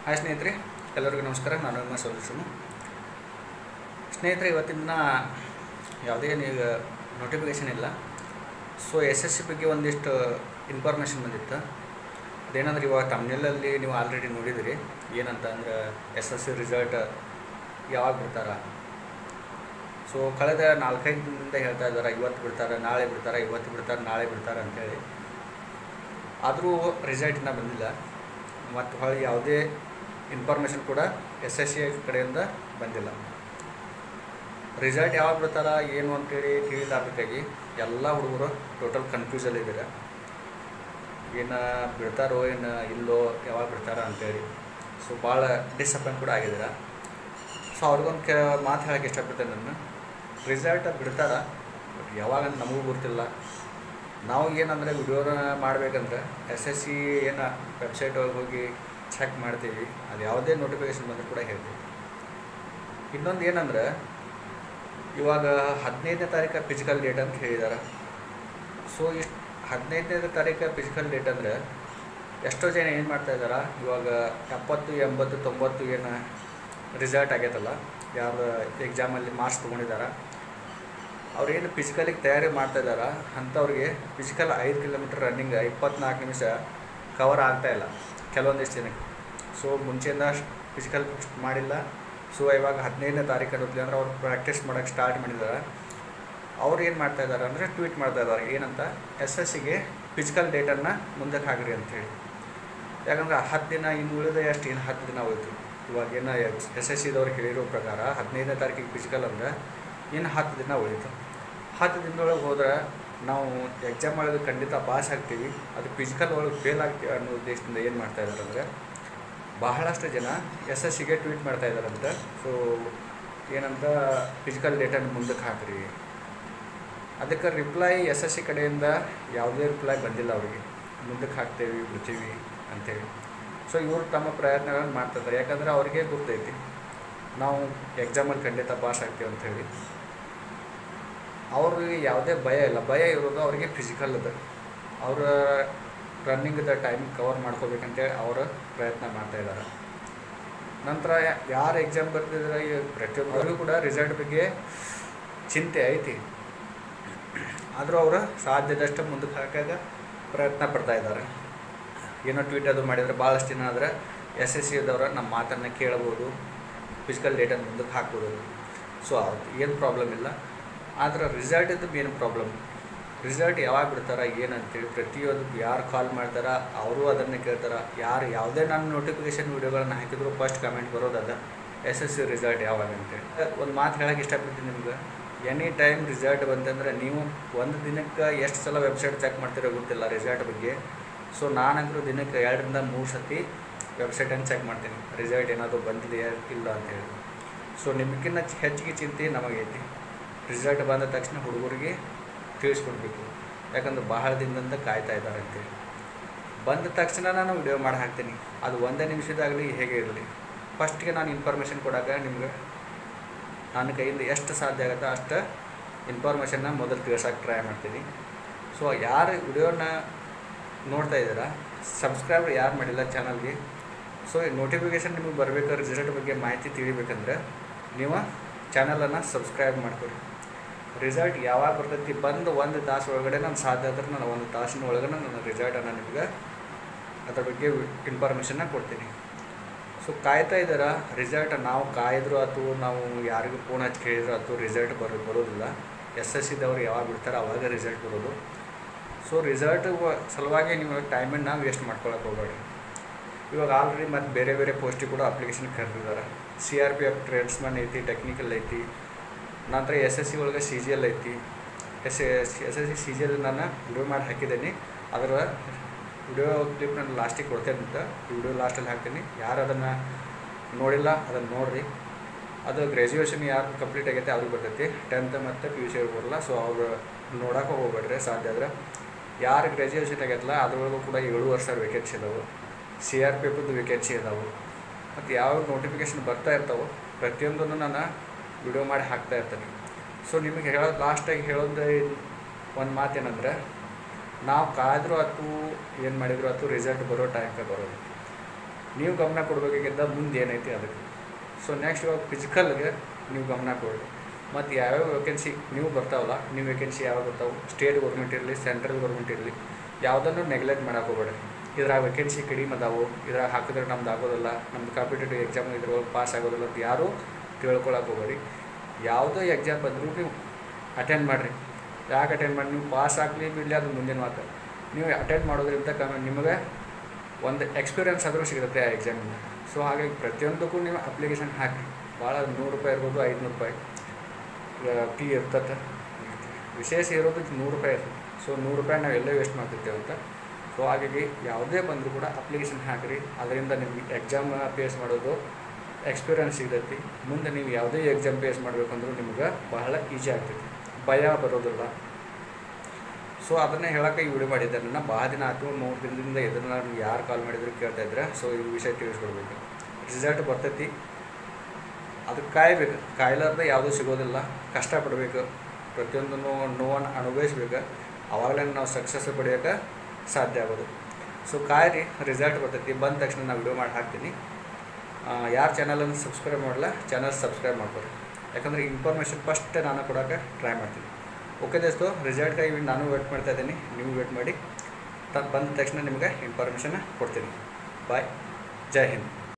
hi ಸ್ನೇಹಿತರೆ ಎಲ್ಲರಿಗೂ ನಮಸ್ಕಾರ ನಾನು ನಿಮ್ಮ ಸೊಲ್ಯೂಷನು ಸ್ನೇಹಿತರೆ ಇವತ್ತಿನ ದಿನ ಯಾವುದೇ ಈಗ ನೋಟಿಫಿಕೇಷನ್ ಇಲ್ಲ ಸೊ ಎಸ್ ಎಸ್ ಸಿ ಬಗ್ಗೆ ಒಂದಿಷ್ಟು ಇನ್ಫಾರ್ಮೇಷನ್ ಬಂದಿತ್ತು ಅದೇನಂದ್ರೆ ಇವಾಗ ತಮ್ಮನೆಲ್ಲಲ್ಲಿ ನೀವು ಆಲ್ರೆಡಿ ನೋಡಿದಿರಿ ಏನಂತ ಅಂದ್ರೆ ಎಸ್ ಎಸ್ ಸಿ ರಿಸಲ್ಟ್ ಯಾವಾಗ ಬಿಡ್ತಾರ ಸೊ ಕಳೆದ ನಾಲ್ಕೈದು ದಿನದಿಂದ ಹೇಳ್ತಾ ಇದ್ದಾರೆ ಇವತ್ತು ಬಿಡ್ತಾರೆ ನಾಳೆ ಬಿಡ್ತಾರೆ ಇವತ್ತು ಬಿಡ್ತಾರೆ ನಾಳೆ ಬಿಡ್ತಾರೆ ಅಂತೇಳಿ ಆದರೂ ರಿಸಲ್ಟ್ ಇನ್ನೂ ಬಂದಿಲ್ಲ ಮತ್ತು ಹೊಳ್ಳಿ ಯಾವುದೇ ಇನ್ಫಾರ್ಮೇಷನ್ ಕೂಡ ಎಸ್ ಎಸ್ ಸಿ ಕಡೆಯಿಂದ ಬಂದಿಲ್ಲ ರಿಸಲ್ಟ್ ಯಾವಾಗ ಬಿಡ್ತಾರ ಏನು ಅಂತೇಳಿ ತಿಳಿಲಾರ್ಬೇಕಾಗಿ ಎಲ್ಲ ಹುಡುಗರು ಟೋಟಲ್ ಕನ್ಫ್ಯೂಸಲ್ಲಿದ್ದಾರೆ ಏನು ಬಿಡ್ತಾರೋ ಏನು ಇಲ್ಲೋ ಯಾವಾಗ ಬಿಡ್ತಾರ ಅಂತೇಳಿ ಸೊ ಭಾಳ ಡಿಸಪಾಯಿಂಟ್ ಕೂಡ ಆಗಿದ್ದಾರೆ ಸೊ ಅವ್ರಿಗೊಂದು ಕೆ ಮಾತು ಹೇಳಕ್ಕೆ ಇಷ್ಟಪಡ್ತೇನೆ ನಾನು ರಿಸಲ್ಟ್ ಬಿಡ್ತಾರ ಬಟ್ ಯಾವಾಗ ಅಂತ ನಮಗೂ ಗೊತ್ತಿಲ್ಲ ನಾವು ಏನಂದರೆ ವಿಡಿಯೋನ ಮಾಡಬೇಕಂದ್ರೆ ಎಸ್ ಎಸ್ ಸಿ ಏನು ವೆಬ್ಸೈಟ್ ಒಳಗೆ ಹೋಗಿ ಚೆಕ್ ಮಾಡ್ತೀವಿ ಅದು ಯಾವುದೇ ನೋಟಿಫಿಕೇಷನ್ ಬಂದರೂ ಕೂಡ ಹೇಳ್ತೀವಿ ಇನ್ನೊಂದು ಏನಂದ್ರೆ ಇವಾಗ ಹದಿನೈದನೇ ತಾರೀಕು ಫಿಸಿಕಲ್ ಡೇಟ್ ಅಂತ ಹೇಳಿದ್ದಾರೆ ಸೊ ಇಷ್ಟು ಹದಿನೈದನೇ ತಾರೀಕು ಫಿಸಿಕಲ್ ಡೇಟ್ ಅಂದರೆ ಎಷ್ಟೋ ಜನ ಏನು ಮಾಡ್ತಾ ಇದ್ದಾರೆ ಇವಾಗ ಎಪ್ಪತ್ತು ಎಂಬತ್ತು ತೊಂಬತ್ತು ಏನು ರಿಸಲ್ಟ್ ಆಗೈತಲ್ಲ ಯಾರು ಎಕ್ಸಾಮಲ್ಲಿ ಮಾರ್ಕ್ಸ್ ತೊಗೊಂಡಿದ್ದಾರೆ ಅವ್ರೇನು ಫಿಸಿಕಲಿಗೆ ತಯಾರಿ ಮಾಡ್ತಾ ಇದ್ದಾರೆ ಅಂಥವ್ರಿಗೆ ಫಿಸಿಕಲ್ ಐದು ಕಿಲೋಮೀಟ್ರ್ ರನ್ನಿಂಗ್ ಇಪ್ಪತ್ನಾಲ್ಕು ನಿಮಿಷ ಕವರ್ ಆಗ್ತಾ ಇಲ್ಲ ಕೆಲವೊಂದಿಷ್ಟು ಜನಕ್ಕೆ ಸೊ ಮುಂಚೆಯಿಂದ ಫಿಸಿಕಲ್ ಮಾಡಿಲ್ಲ ಸೊ ಇವಾಗ ಹದಿನೈದನೇ ತಾರೀಕು ಅನ್ನೋದ್ಲಿ ಅಂದ್ರೆ ಅವ್ರು ಪ್ರಾಕ್ಟೀಸ್ ಮಾಡೋಕ್ಕೆ ಸ್ಟಾರ್ಟ್ ಮಾಡಿದ್ದಾರೆ ಅವ್ರು ಏನು ಮಾಡ್ತಾ ಇದ್ದಾರೆ ಅಂದರೆ ಟ್ವೀಟ್ ಮಾಡ್ತಾ ಇದ್ದಾರೆ ಏನಂತ ಎಸ್ ಎಸ್ ಸಿಗೆ ಫಿಸಿಕಲ್ ಡೇಟನ್ನು ಮುಂದಕ್ಕೆ ಹಾಕ್ರಿ ಅಂಥೇಳಿ ಯಾಕಂದ್ರೆ ಹತ್ತು ದಿನ ಇನ್ನು ಉಳಿದ ಎಷ್ಟು ಇನ್ನು ಹತ್ತು ದಿನ ಹೋಯ್ತು ಇವಾಗ ಏನು ಎಸ್ ಎಸ್ ಸಿದವ್ರು ಹೇಳಿರೋ ಪ್ರಕಾರ ಹದಿನೈದನೇ ತಾರೀಕಿಗೆ ಫಿಸಿಕಲ್ ಅಂದರೆ ಇನ್ನು ಹತ್ತು ದಿನ ಉಳಿತು ಹತ್ತು ದಿನದೊಳಗೆ ಹೋದ್ರೆ ನಾವು ಎಕ್ಸಾಮ್ ಒಳಗೆ ಖಂಡಿತ ಪಾಸ್ ಆಗ್ತೀವಿ ಅದು ಫಿಸಿಕಲ್ ಒಳಗೆ ಫೇಲ್ ಆಗ್ತೀವಿ ಅನ್ನೋ ಉದ್ದೇಶದಿಂದ ಏನು ಮಾಡ್ತಾ ಇದ್ದಾರೆ ಅಂದರೆ ಬಹಳಷ್ಟು ಜನ ಎಸ್ ಎಸ್ ಸಿಗೆ ಟ್ವೀಟ್ ಮಾಡ್ತಾ ಇದ್ದಾರಂತೆ ಸೊ ಏನಂತ ಫಿಸಿಕಲ್ ಡೇಟನ್ನು ಮುಂದಕ್ಕೆ ಹಾಕ್ರಿ ಅದಕ್ಕೆ ರಿಪ್ಲೈ ಎಸ್ ಎಸ್ ಸಿ ಕಡೆಯಿಂದ ಯಾವುದೇ ರಿಪ್ಲೈ ಬಂದಿಲ್ಲ ಅವರಿಗೆ ಮುಂದಕ್ಕೆ ಹಾಕ್ತೇವೆ ಬಿಡ್ತೀವಿ ಅಂತೇಳಿ ಸೊ ಇವರು ತಮ್ಮ ಪ್ರಯತ್ನಗಳನ್ನು ಮಾಡ್ತಿದ್ದಾರೆ ಯಾಕಂದರೆ ಅವ್ರಿಗೆ ಗೊತ್ತೈತಿ ನಾವು ಎಕ್ಸಾಮಲ್ಲಿ ಖಂಡಿತ ಪಾಸ್ ಆಗ್ತೀವಿ ಅಂಥೇಳಿ ಅವ್ರಿಗೆ ಯಾವುದೇ ಭಯ ಇಲ್ಲ ಭಯ ಇರೋದು ಅವರಿಗೆ ಫಿಸಿಕಲ್ ಅದ ಅವರ ರನ್ನಿಂಗ್ದ ಟೈಮ್ ಕವರ್ ಮಾಡ್ಕೋಬೇಕಂತೇಳಿ ಅವರು ಪ್ರಯತ್ನ ಮಾಡ್ತಾ ಇದ್ದಾರೆ ನಂತರ ಯಾರು ಎಕ್ಸಾಮ್ ಬರ್ತಿದ್ದಾರೆ ಪ್ರತಿಯೊಬ್ಬರಿಗೂ ಕೂಡ ರಿಸಲ್ಟ್ ಬಗ್ಗೆ ಚಿಂತೆ ಐತಿ ಆದರೂ ಅವರು ಸಾಧ್ಯದಷ್ಟು ಮುಂದಕ್ಕೆ ಹಾಕಾಗ ಪ್ರಯತ್ನ ಪಡ್ತಾ ಇದ್ದಾರೆ ಏನೋ ಟ್ವೀಟ್ ಅದು ಮಾಡಿದರೆ ಭಾಳಷ್ಟು ಜನ ಆದರೆ ಎಸ್ ಎಸ್ ಸಿ ಇದ್ದವ್ರು ನಮ್ಮ ಮಾತನ್ನು ಕೇಳ್ಬೋದು ಫಿಸಿಕಲ್ ಡೇಟನ್ನು ಮುಂದಕ್ಕೆ ಹಾಕ್ಬೋದು ಸೊ ಅದು ಏನು ಪ್ರಾಬ್ಲಮ್ ಇಲ್ಲ ಆದರೆ ರಿಸಲ್ಟ್ ಇದ್ದು ಏನು ಪ್ರಾಬ್ಲಮ್ ರಿಸಲ್ಟ್ ಯಾವಾಗ ಬಿಡ್ತಾರೆ ಏನು ಅಂತೇಳಿ ಪ್ರತಿಯೊಂದು ಯಾರು ಕಾಲ್ ಮಾಡ್ತಾರ ಅವರು ಅದನ್ನೇ ಕೇಳ್ತಾರೆ ಯಾರು ಯಾವುದೇ ನಾನು ನೋಟಿಫಿಕೇಷನ್ ವೀಡಿಯೋಗಳನ್ನ ಹಾಕಿದ್ರು ಫಸ್ಟ್ ಕಮೆಂಟ್ ಬರೋದದ ಎಸ್ ಎಸ್ ಸಿ ರಿಸಲ್ಟ್ ಯಾವಾಗ ಅಂತೇಳಿ ಒಂದು ಮಾತು ಹೇಳಕ್ಕೆ ಇಷ್ಟಪಡ್ತೀನಿ ನಿಮ್ಗೆ ಎನಿ ಟೈಮ್ ರಿಸಲ್ಟ್ ಬಂತಂದ್ರೆ ನೀವು ಒಂದು ದಿನಕ್ಕೆ ಎಷ್ಟು ಸಲ ವೆಬ್ಸೈಟ್ ಚೆಕ್ ಮಾಡ್ತಿರೋ ಗೊತ್ತಿಲ್ಲ ರಿಸಲ್ಟ್ ಬಗ್ಗೆ ಸೊ ನಾನಂತರೂ ದಿನಕ್ಕೆ ಎರಡರಿಂದ ಮೂರು ಸತಿ ವೆಬ್ಸೈಟನ್ನು ಚೆಕ್ ಮಾಡ್ತೀನಿ ರಿಸಲ್ಟ್ ಏನಾದರೂ ಬಂದಿದೆಯಾ ಇಲ್ಲ ಅಂತೇಳಿ ಸೊ ನಿಮಗಿನ್ನ ಹೆಚ್ಚಿಗೆ ಚಿಂತೆ ನಮಗೈತಿ ರಿಸಲ್ಟ್ ಬಂದ ತಕ್ಷಣ ಹುಡುಗರಿಗೆ ತಿಳಿಸ್ಕೊಡ್ಬೇಕು ಯಾಕಂದ್ರೆ ಬಹಳ ದಿನದಿಂದ ಕಾಯ್ತಾ ಇದ್ದಾರೆ ಅಂತೇಳಿ ಬಂದ ತಕ್ಷಣ ನಾನು ವಿಡಿಯೋ ಮಾಡಿ ಹಾಕ್ತೀನಿ ಅದು ಒಂದೇ ನಿಮಿಷದಾಗಲಿ ಹೇಗೆ ಇರಲಿ ಫಸ್ಟ್ಗೆ ನಾನು ಇನ್ಫಾರ್ಮೇಷನ್ ಕೊಡೋಕೆ ನಿಮ್ಗೆ ನನ್ನ ಕೈಯಿಂದ ಎಷ್ಟು ಸಾಧ್ಯ ಆಗುತ್ತೋ ಅಷ್ಟು ಇನ್ಫಾರ್ಮೇಷನ್ನ ಮೊದಲು ತಿಳ್ಸೋಕೆ ಟ್ರೈ ಮಾಡ್ತೀನಿ ಸೊ ಯಾರು ವಿಡಿಯೋನ ನೋಡ್ತಾ ಇದ್ದೀರಾ ಸಬ್ಸ್ಕ್ರೈಬ್ ಯಾರು ಮಾಡಿಲ್ಲ ಚಾನಲ್ಗೆ ಸೊ ನೋಟಿಫಿಕೇಷನ್ ನಿಮಗೆ ಬರಬೇಕಾದ್ರೆ ರಿಸಲ್ಟ್ ಬಗ್ಗೆ ಮಾಹಿತಿ ತಿಳಿಬೇಕಂದ್ರೆ ನೀವು ಚಾನಲನ್ನು ಸಬ್ಸ್ಕ್ರೈಬ್ ಮಾಡ್ಕೊರಿ ರಿಸಲ್ಟ್ ಯಾವಾಗ ಬರ್ತೈತಿ ಬಂದು ಒಂದು ತಾಸು ಒಳಗಡೆ ನಾನು ಸಾಧ್ಯ ಆದ್ರೆ ನಾನು ಒಂದು ತಾಸಿನ ಒಳಗಡೆ ನನ್ನ ರಿಸಲ್ಟನ್ನು ನಿಮ್ಗೆ ಅದ್ರ ಬಗ್ಗೆ ಇನ್ಫಾರ್ಮೇಷನ್ನ ಕೊಡ್ತೀನಿ ಸೊ ಕಾಯ್ತಾ ಇದ್ದಾರಾ ರಿಸಲ್ಟ್ ನಾವು ಕಾಯ್ದ್ರು ಆಯ್ತು ನಾವು ಯಾರಿಗೂ ಫೋನ್ ಹಚ್ಚಿ ಕೇಳಿದ್ರು ಆಯ್ತು ರಿಸಲ್ಟ್ ಬರೋ ಬರೋದಿಲ್ಲ ಎಸ್ ಎಸ್ ಸಿದವ್ರು ಯಾವಾಗ ಬಿಡ್ತಾರೆ ಅವಾಗ ರಿಸಲ್ಟ್ ಬರೋದು ಸೊ ರಿಸಲ್ಟ್ ಸಲುವಾಗಿ ನೀವು ಟೈಮನ್ನು ವೇಸ್ಟ್ ಮಾಡ್ಕೊಳಕ್ಕೆ ಹೋಗಬೇಡಿ ಇವಾಗ ಆಲ್ರೆಡಿ ಮತ್ತು ಬೇರೆ ಬೇರೆ ಪೋಸ್ಟಿಗೆ ಕೂಡ ಅಪ್ಲಿಕೇಶನ್ ಕರೆದಿದ್ದಾರೆ C R P F tradesman ಐತಿ ಟೆಕ್ನಿಕಲ್ ಐತಿ ನಂತರ ಎಸ್ ಎಸ್ ಸಿ ಒಳಗೆ ಸಿ ಜಿ ಎಲ್ ಐತಿ S S S S C C G L ನಾನು ವಿಡಿಯೋ ಮಾಡಿ ಹಾಕಿದ್ದೀನಿ ಅದರ ವಿಡಿಯೋ ಕ್ಲಿಪ್ ನಾನು ಲಾಸ್ಟಿಗೆ ಕೊಡ್ತೇನೆ ಅಂತ ಈ ವಿಡಿಯೋ ಲಾಸ್ಟಲ್ಲಿ ಹಾಕ್ತೀನಿ ಯಾರು ಅದನ್ನು ನೋಡಿಲ್ಲ ಅದನ್ನು ನೋಡಿರಿ ಅದು ಗ್ರ್ಯಾಜುಯೇಷನ್ ಯಾರು ಕಂಪ್ಲೀಟ್ ಆಗೈತೆ ಅವ್ರಿಗೆ ಬರ್ತೈತಿ ಟೆಂತ್ ಮತ್ತು ಪಿ ಯು ಸಿ ಅವ್ರಿಗೆ ಬರಲ್ಲ ಸೊ ಅವರು ನೋಡೋಕೆ ಹೋಗ್ಬೇಡ್ರಿ ಸಾಧ್ಯ ಆದರೆ ಯಾರು ಗ್ರ್ಯಾಜುಯೇಷನ್ ಆಗೈತಲ್ಲ ಅದ್ರೊಳಗೂ ಕೂಡ ಏಳು ವರ್ಷ ವೇಕೆನ್ಸಿ ಇದಾವೆ ಸಿ ಆರ್ ಪಿ ಎಫ್ದು ವೇಕೆನ್ಸಿ ಇದಾವೆ ಮತ್ತು ಯಾವ ನೋಟಿಫಿಕೇಷನ್ ಬರ್ತಾ ಇರ್ತಾವೆ ಪ್ರತಿಯೊಂದನ್ನು ನಾನು ವಿಡಿಯೋ ಮಾಡಿ ಹಾಕ್ತಾ ಇರ್ತೀನಿ ಸೊ ನಿಮಗೆ ಹೇಳೋದು ಲಾಸ್ಟಾಗಿ ಹೇಳೋದು ಒಂದು ಮಾತೇನಂದ್ರೆ ನಾವು ಕಾಯ್ದ್ರು ಆತು ಏನು ಮಾಡಿದ್ರು ಆತು ರಿಸಲ್ಟ್ ಬರೋ ಟೈಮ್ಗೆ ಬರೋದು ನೀವು ಗಮನ ಕೊಡಬೇಕಾಗಿದ್ದ ಮುಂದೆ ಏನೈತಿ ಅದಕ್ಕೆ ಸೊ ನೆಕ್ಸ್ಟ್ ಇವಾಗ ಫಿಸಿಕಲ್ಗೆ ನೀವು ಗಮನ ಕೊಡಿ ಮತ್ತು ಯಾವ್ಯಾವ ವೇಕೆನ್ಸಿ ನೀವು ಬರ್ತಾವಲ್ಲ ನೀವು ವೇಕೆನ್ಸಿ ಯಾವಾಗ ಬರ್ತಾವೆ ಸ್ಟೇಟ್ ಗೌರ್ಮೆಂಟ್ ಇರಲಿ ಸೆಂಟ್ರಲ್ ಗೌರ್ಮೆಂಟ್ ಇರಲಿ ಯಾವುದನ್ನು ನೆಗ್ಲೆಕ್ಟ್ ಮಾಡಕ್ಕೆ ಹೋಗ್ಬೇಡಿ ಇದ್ರಾಗ ವೇಕೆನ್ಸಿ ಕಡಿಮೆ ಅದಾವು ಇದ್ರಾಗ ಹಾಕಿದ್ರೆ ನಮ್ದು ಆಗೋದಿಲ್ಲ ನಮ್ದು ಕಾಂಪಿಟೇಟಿವ್ ಎಕ್ಸಾಮ್ ಇದ್ರೊಳಗೆ ಪಾಸ್ ಆಗೋದಿಲ್ಲ ಅಂತ ಯಾರೂ ತಿಳ್ಕೊಳಕ್ಕೆ ಹೋಗ್ಬೇಡಿ ಯಾವುದೇ ಎಕ್ಸಾಮ್ ಬಂದರೂ ನೀವು ಅಟೆಂಡ್ ಮಾಡಿರಿ ಯಾಕೆ ಅಟೆಂಡ್ ಮಾಡಿ ನೀವು ಪಾಸ್ ಆಗಲಿ ಬಿಡಲಿ ಅದು ಮುಂದಿನ ಮಾತು ನೀವು ಅಟೆಂಡ್ ಮಾಡೋದ್ರಿಂದ ಕಮ್ಮಿ ನಿಮಗೆ ಒಂದು ಎಕ್ಸ್ಪೀರಿಯನ್ಸ್ ಆದರೂ ಸಿಗುತ್ತೆ ಆ ಎಕ್ಸಾಮಿಂದ ಸೊ ಹಾಗಾಗಿ ಪ್ರತಿಯೊಂದಕ್ಕೂ ನೀವು ಅಪ್ಲಿಕೇಶನ್ ಹಾಕಿ ಭಾಳ ನೂರು ರೂಪಾಯಿ ಇರ್ಬೋದು ಐದುನೂರು ರೂಪಾಯಿ ಫೀ ಇರ್ತದೆ ವಿಶೇಷ ಇರೋದು ನೂರು ರೂಪಾಯಿ ಇರ್ತದೆ ಸೊ ನೂರು ರೂಪಾಯಿ ನಾವು ಎಲ್ಲೇ ವೇಸ್ಟ್ ಮಾಡ್ತಿರ್ತೇವೆ ಅಂತ ಸೊ ಹಾಗಾಗಿ ಯಾವುದೇ ಬಂದರೂ ಕೂಡ ಅಪ್ಲಿಕೇಶನ್ ಹಾಕಿರಿ ಅದರಿಂದ ನಿಮಗೆ ಎಕ್ಸಾಮ್ ಫೇಸ್ ಮಾಡೋದು ಎಕ್ಸ್ಪೀರಿಯನ್ಸ್ ಸಿಗ್ತೈತಿ ಮುಂದೆ ನೀವು ಯಾವುದೇ ಎಕ್ಸಾಮ್ ಫೇಸ್ ಮಾಡಬೇಕಂದ್ರೂ ನಿಮ್ಗೆ ಬಹಳ ಈಸಿ ಆಗ್ತೈತಿ ಭಯ ಬರೋದಿಲ್ಲ ಸೊ ಅದನ್ನೇ ಹೇಳೋಕೆ ಈ ವಿಡಿಯೋ ಮಾಡಿದ್ದೆ ನನ್ನ ಭಾಳ ದಿನ ಆಯ್ತು ಮೂರು ದಿನದಿಂದ ಎದುರು ನಾನು ಯಾರು ಕಾಲ್ ಮಾಡಿದ್ರು ಕೇಳ್ತಾ ಇದ್ರೆ ಸೊ ಈ ವಿಷಯ ತಿಳಿಸ್ಕೊಡ್ಬೇಕು ರಿಸಲ್ಟ್ ಬರ್ತೈತಿ ಅದಕ್ಕೆ ಕಾಯ್ಬೇಕು ಕಾಯ್ಲಾರ್ದೆ ಯಾವುದೂ ಸಿಗೋದಿಲ್ಲ ಕಷ್ಟಪಡಬೇಕು ಪ್ರತಿಯೊಂದನ್ನು ನೋವನ್ನು ಅನುಭವಿಸ್ಬೇಕು ಅವಾಗಲೇ ನಾವು ಸಕ್ಸಸ್ ಪಡೆಯೋಕೆ ಸಾಧ್ಯ ಆಗೋದು ಸೊ ಕಾಯ್ರಿ ರಿಸಲ್ಟ್ ಬರ್ತೈತಿ ಬಂದ ತಕ್ಷಣ ನಾನು ವಿಡಿಯೋ ಮಾಡಿ ಹಾಕ್ತೀನಿ ಯಾರು ಚಾನಲನ್ನು ಸಬ್ಸ್ಕ್ರೈಬ್ ಮಾಡಲ್ಲ ಚಾನಲ್ ಸಬ್ಸ್ಕ್ರೈಬ್ ಮಾಡ್ಕೊರಿ ಯಾಕಂದರೆ ಇನ್ಫಾರ್ಮೇಷನ್ ಫಸ್ಟ್ ನಾನು ಕೊಡೋಕೆ ಟ್ರೈ ಮಾಡ್ತೀನಿ ಓಕೆ ದೋಸ್ತು ರಿಸಲ್ಟ್ಗಾಗಿ ನಾನು ವೇಟ್ ಮಾಡ್ತಾ ಇದ್ದೀನಿ ನೀವು ವೇಟ್ ಮಾಡಿ ತ ಬಂದ ತಕ್ಷಣ ನಿಮಗೆ ಇನ್ಫಾರ್ಮೇಷನ್ ಕೊಡ್ತೀನಿ ಬಾಯ್ ಜೈ ಹಿಂದ್